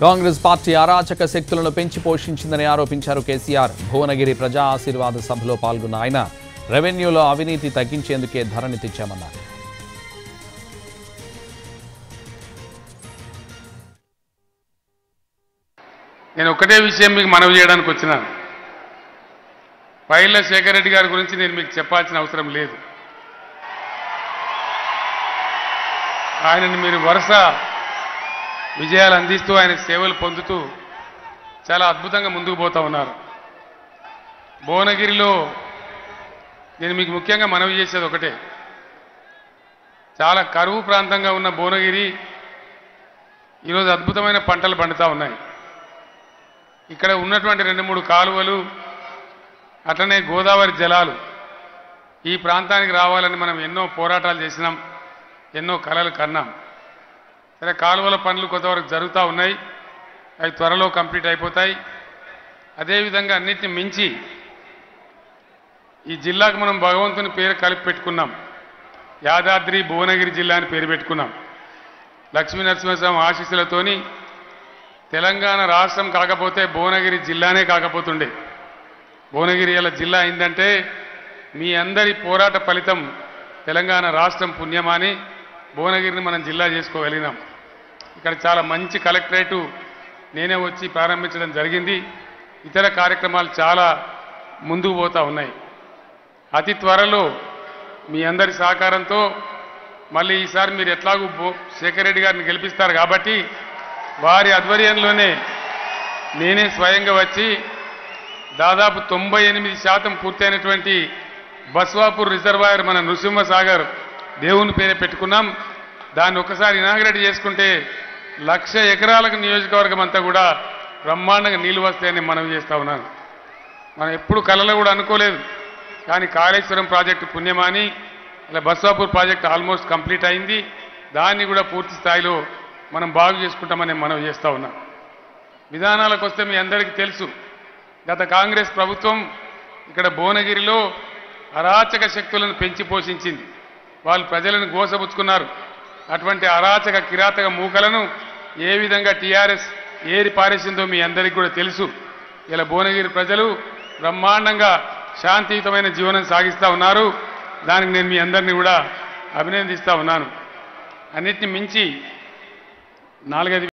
Congress party అరాచక శక్తులను పెంచి పోషించిందని ఆరోపించారు కేసీఆర్ భువనగిరి ప్రజా ఆశీర్వాద సభలో పాల్గొన్న ఆయన రెవెన్యూలో అవినీతి తగ్గించేందుకే ధరణి తెచ్చామన్నారు నేను ఒకటే విషయం మీకు మనవి చేయడానికి వచ్చినాను పైల శేఖర్ రెడ్డి గారి గురించి నేను మీకు చెప్పాల్సిన అవసరం లేదు ఆయనని మీరు వరుస విజయాలు అందిస్తూ ఆయన సేవలు పొందుతూ చాలా అద్భుతంగా ముందుకు పోతా ఉన్నారు భువనగిరిలో నేను మీకు ముఖ్యంగా మనవి చేసేది ఒకటే చాలా కరువు ప్రాంతంగా ఉన్న భువనగిరి ఈరోజు అద్భుతమైన పంటలు పండుతూ ఉన్నాయి ఇక్కడ ఉన్నటువంటి రెండు మూడు కాలువలు అట్లనే గోదావరి జలాలు ఈ ప్రాంతానికి రావాలని మనం ఎన్నో పోరాటాలు చేసినాం ఎన్నో కలలు కన్నాం సరే కాలువల పనులు కొంతవరకు జరుగుతూ ఉన్నాయి అవి త్వరలో కంప్లీట్ అయిపోతాయి అదేవిధంగా అన్నిటిని మించి ఈ జిల్లాకు మనం భగవంతుని పేరు కలిపి పెట్టుకున్నాం యాదాద్రి భువనగిరి జిల్లా అని పేరు పెట్టుకున్నాం లక్ష్మీ నరసింహస్వామి ఆశీస్సులతోని తెలంగాణ రాష్ట్రం కాకపోతే భువనగిరి జిల్లానే కాకపోతుండే భువనగిరి ఇలా జిల్లా అయిందంటే మీ అందరి పోరాట ఫలితం తెలంగాణ రాష్ట్రం పుణ్యమాని భువనగిరిని మనం జిల్లా చేసుకోగలిగినాం ఇక్కడ చాలా మంచి కలెక్టరేటు నేనే వచ్చి ప్రారంభించడం జరిగింది ఇతర కార్యక్రమాలు చాలా ముందుకు పోతా ఉన్నాయి అతి త్వరలో మీ అందరి సహకారంతో మళ్ళీ ఈసారి మీరు ఎట్లాగూ బో- శేఖర్ రెడ్డి గారిని గెలిపిస్తారు కాబట్టి వారి ఆధ్వర్యంలోనే నేనే స్వయంగా వచ్చి దాదాపు తొంభై ఎనిమిది శాతం పూర్తయినటువంటి బస్వాపూర్ రిజర్వాయర్ మన నృసింహ సాగర్ దేవుని పేరే పెట్టుకున్నాం దాన్ని ఒకసారి ఇనాగ్రేట్ చేసుకుంటే లక్ష ఎకరాలకు నియోజకవర్గం అంతా కూడా బ్రహ్మాండంగా నీళ్లు వస్తాయని మనవి చేస్తా ఉన్నాను మనం ఎప్పుడు కలలో కూడా అనుకోలేదు కానీ కాళేశ్వరం ప్రాజెక్టు పుణ్యమాని ఇలా బస్వాపూర్ ప్రాజెక్ట్ ఆల్మోస్ట్ కంప్లీట్ అయింది దాన్ని కూడా పూర్తి స్థాయిలో మనం బాగు చేసుకుంటామని మనం చేస్తా ఉన్నాం విధానాలకు వస్తే మీ అందరికీ తెలుసు గత కాంగ్రెస్ ప్రభుత్వం ఇక్కడ భువనగిరిలో అరాచక శక్తులను పెంచి పోషించింది వాళ్ళు ప్రజలను గోసపుచ్చుకున్నారు అటువంటి అరాచక కిరాతక మూకలను ఏ విధంగా టీఆర్ఎస్ ఏరి పారేసిందో మీ అందరికీ కూడా తెలుసు ఇలా భువనగిరి ప్రజలు బ్రహ్మాండంగా శాంతియుతమైన జీవనం సాగిస్తూ ఉన్నారు దానికి నేను మీ అందరినీ కూడా అభినందిస్తా ఉన్నాను అన్నిటిని మించి నాలుగైదు